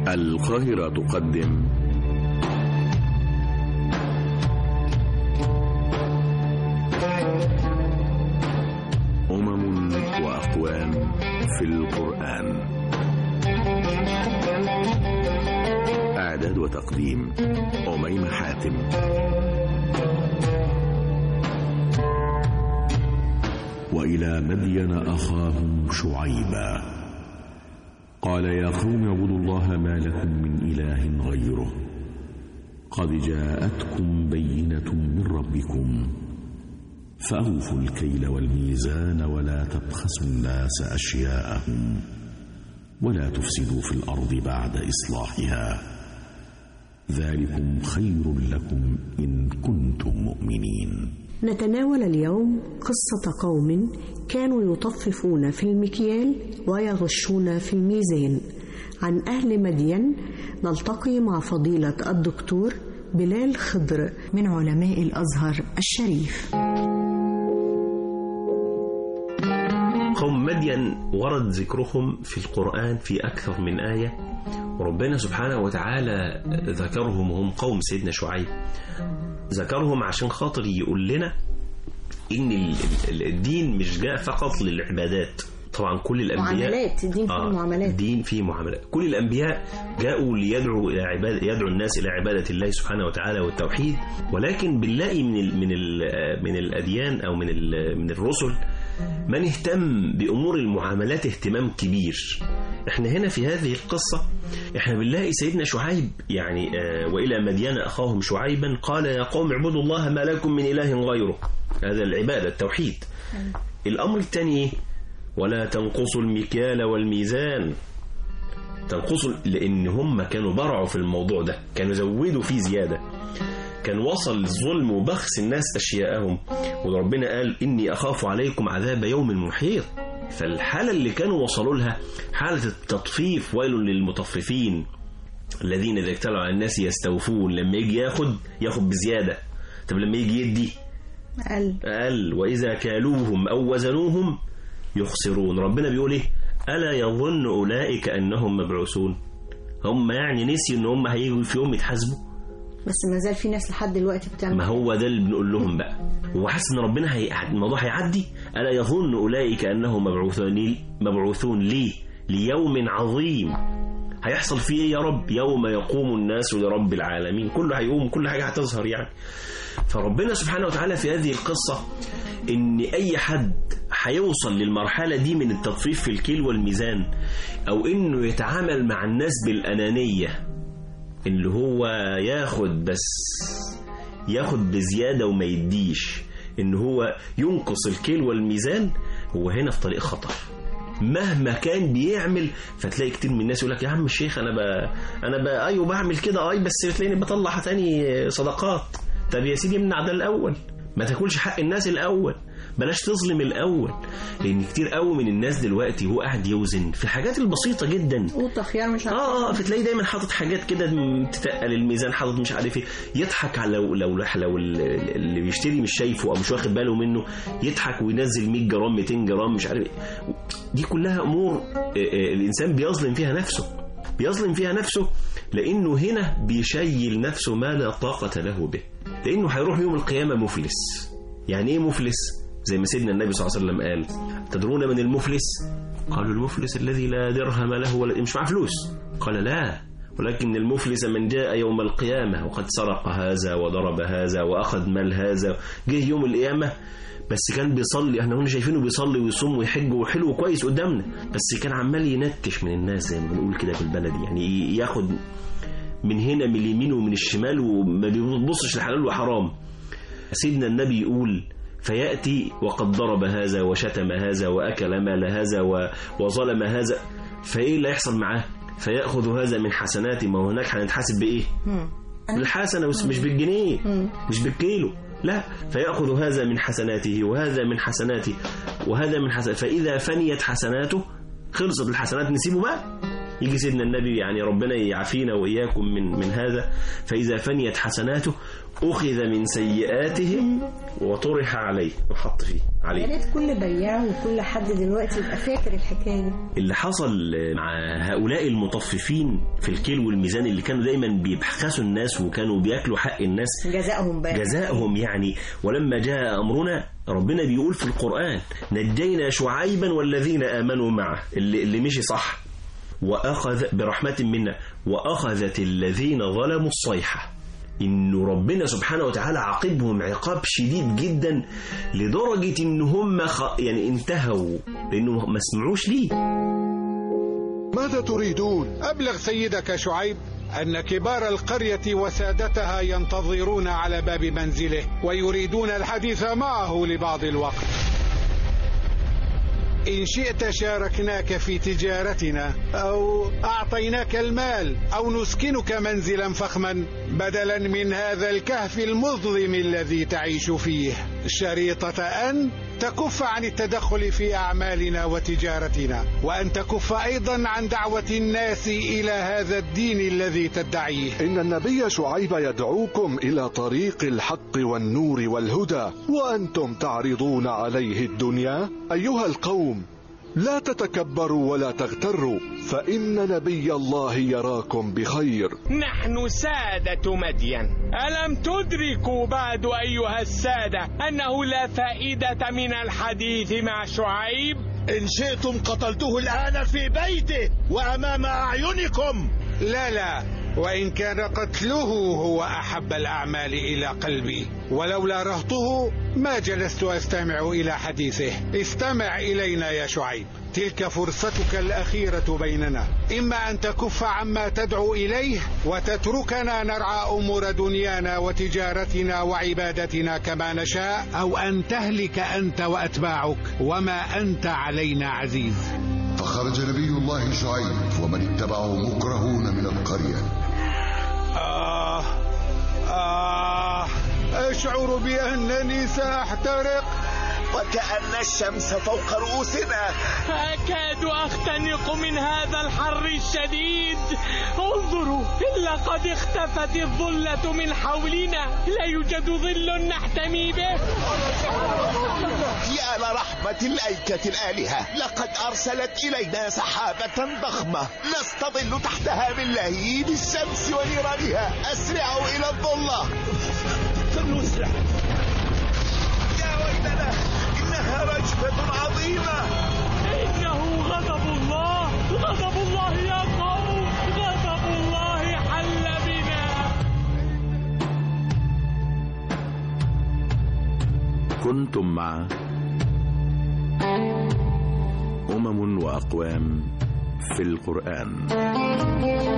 القاهرة تقدم أمم وأقوام في القرآن إعداد وتقديم أميمة حاتم وإلى مدين أخاهم شعيبا قال يا قوم اعبدوا الله ما لكم من إله غيره قد جاءتكم بينة من ربكم فأوفوا الكيل والميزان ولا تبخسوا الناس أشياءهم ولا تفسدوا في الأرض بعد إصلاحها ذلكم خير لكم إن كنتم مؤمنين نتناول اليوم قصة قوم كانوا يطففون في المكيال ويغشون في الميزان عن أهل مدين نلتقي مع فضيلة الدكتور بلال خضر من علماء الأزهر الشريف قوم مدين ورد ذكرهم في القرآن في أكثر من آية وربنا سبحانه وتعالى ذكرهم هم قوم سيدنا شعيب ذكرهم عشان خاطر يقول لنا إن ال- ال- الدين مش جاء فقط للعبادات طبعا كل الأنبياء معاملات الدين فيه معاملات الدين فيه معاملات كل الأنبياء جاءوا ليدعوا إلى عبادة يدعو الناس إلى عبادة الله سبحانه وتعالى والتوحيد ولكن بنلاقي من ال من ال من الأديان أو من ال من الرسل من اهتم بأمور المعاملات اهتمام كبير احنا هنا في هذه القصة احنا بنلاقي سيدنا شعيب يعني آه وإلى مدين أخاهم شعيبا قال يا قوم اعبدوا الله ما لكم من إله غيره هذا العبادة التوحيد الأمر الثاني إيه؟ ولا تنقصوا المكيال والميزان تنقصوا لأن هم كانوا برعوا في الموضوع ده كانوا زودوا فيه زيادة كان وصل الظلم وبخس الناس أشياءهم وربنا قال إني أخاف عليكم عذاب يوم محيط فالحالة اللي كانوا وصلوا لها حالة التطفيف ويل للمطففين الذين إذا اكتلوا على الناس يستوفون لما يجي ياخد ياخد بزيادة طب لما يجي يدي قال قال وإذا كالوهم أو وزنوهم يخسرون ربنا بيقول إيه ألا يظن أولئك أنهم مبعوثون هم يعني نسيوا إن هم هيجوا في يوم يتحاسبوا بس ما زال في ناس لحد دلوقتي بتعمل ما هو ده اللي بنقول لهم بقى هو حاسس ان ربنا هي... الموضوع هيعدي الا يظن اولئك انهم مبعوثون مبعوثون ليه ليوم عظيم هيحصل فيه ايه يا رب يوم يقوم الناس لرب العالمين كله هيقوم كل حاجه هتظهر يعني فربنا سبحانه وتعالى في هذه القصه ان اي حد هيوصل للمرحله دي من التطفيف في الكيل والميزان او انه يتعامل مع الناس بالانانيه اللي هو ياخد بس ياخد بزيادة وما يديش ان هو ينقص الكيل والميزان هو هنا في طريق خطر مهما كان بيعمل فتلاقي كتير من الناس يقول لك يا عم الشيخ انا ب... انا ب... ايوه بعمل كده اي بس بتلاقيني بطلع تاني صدقات طب يا سيدي امنع ده الاول ما تاكلش حق الناس الاول بلاش تظلم الاول لان كتير قوي من الناس دلوقتي هو قاعد يوزن في الحاجات البسيطه جدا قوطة خيار مش عارف اه اه فتلاقيه دايما حاطط حاجات كده تتقل الميزان حاطط مش عارف ايه يضحك على لو لو لو اللي بيشتري مش شايفه او مش واخد باله منه يضحك وينزل 100 جرام 200 جرام مش عارف ايه دي كلها امور آه، آه، الانسان بيظلم فيها نفسه بيظلم فيها نفسه لانه هنا بيشيل نفسه ما لا طاقه له به لانه هيروح يوم القيامه مفلس يعني ايه مفلس زي ما سيدنا النبي صلى الله عليه وسلم قال تدرون من المفلس قالوا المفلس الذي لا درهم له ولا مش معاه فلوس قال لا ولكن المفلس من جاء يوم القيامة وقد سرق هذا وضرب هذا وأخذ مال هذا جه يوم القيامة بس كان بيصلي احنا كنا شايفينه بيصلي ويصوم ويحج وحلو كويس قدامنا بس كان عمال ينكش من الناس زي ما بنقول كده في البلد يعني ياخد من هنا من اليمين ومن الشمال وما بيبصش لحلال وحرام سيدنا النبي يقول فيأتي وقد ضرب هذا وشتم هذا وأكل مال هذا و- وظلم هذا فإيه اللي هيحصل معاه فيأخذ هذا من حسناته ما هو هناك هنتحاسب بإيه بالحسنة بس مش بالجنيه مش بالكيلو لا فيأخذ هذا من حسناته وهذا من حسناته وهذا من حسناته فإذا فنيت حسناته خلصت الحسنات نسيبه بقى يجي سيدنا النبي يعني ربنا يعافينا وإياكم من من هذا فإذا فنيت حسناته أخذ من سيئاتهم وطرح عليه وحط فيه يا عليه ريت كل بياع وكل حد دلوقتي يبقى فاكر الحكايه دي اللي حصل مع هؤلاء المطففين في الكيل والميزان اللي كانوا دايما بيبخسوا الناس وكانوا بياكلوا حق الناس جزائهم بقى جزاءهم يعني ولما جاء أمرنا ربنا بيقول في القرآن نجينا شعيبا والذين آمنوا معه اللي, اللي مشي صح وأخذ برحمة منا وأخذت الذين ظلموا الصيحة إنه ربنا سبحانه وتعالى عاقبهم عقاب شديد جدا لدرجة إن هم خ... يعني انتهوا لأنه ما سمعوش ليه ماذا تريدون؟ أبلغ سيدك شعيب أن كبار القرية وسادتها ينتظرون على باب منزله ويريدون الحديث معه لبعض الوقت إن شئت شاركناك في تجارتنا أو أعطيناك المال أو نسكنك منزلا فخما بدلا من هذا الكهف المظلم الذي تعيش فيه شريطة أن تكف عن التدخل في أعمالنا وتجارتنا وأن تكف أيضا عن دعوة الناس إلى هذا الدين الذي تدعيه إن النبي شعيب يدعوكم إلى طريق الحق والنور والهدى وأنتم تعرضون عليه الدنيا أيها القوم لا تتكبروا ولا تغتروا فإن نبي الله يراكم بخير نحن سادة مدين ألم تدركوا بعد أيها السادة أنه لا فائدة من الحديث مع شعيب إن شئتم قتلته الآن في بيته وأمام أعينكم لا لا وإن كان قتله هو أحب الأعمال إلى قلبي ولولا رهطه ما جلست أستمع إلى حديثه استمع إلينا يا شعيب تلك فرصتك الأخيرة بيننا إما أن تكف عما تدعو إليه وتتركنا نرعى أمور دنيانا وتجارتنا وعبادتنا كما نشاء أو أن تهلك أنت وأتباعك وما أنت علينا عزيز فخرج نبي الله شعيب ومن اتبعه مكرهون من القرية آه آه أشعر بأنني سأحترق وكأن الشمس فوق رؤوسنا أكاد أختنق من هذا الحر الشديد انظروا لقد اختفت الظلة من حولنا لا يوجد ظل نحتمي به يا لرحمة الأيكة الآلهة لقد أرسلت إلينا سحابة ضخمة نستظل تحتها من لهيب الشمس ونيرانها أسرعوا إلى الظلة فلنسرع يا ويلنا إنها رجفة عظيمة إنه غضب الله غضب الله يا قوم غضب الله حل بنا كنتم مع أمم وأقوام في القرآن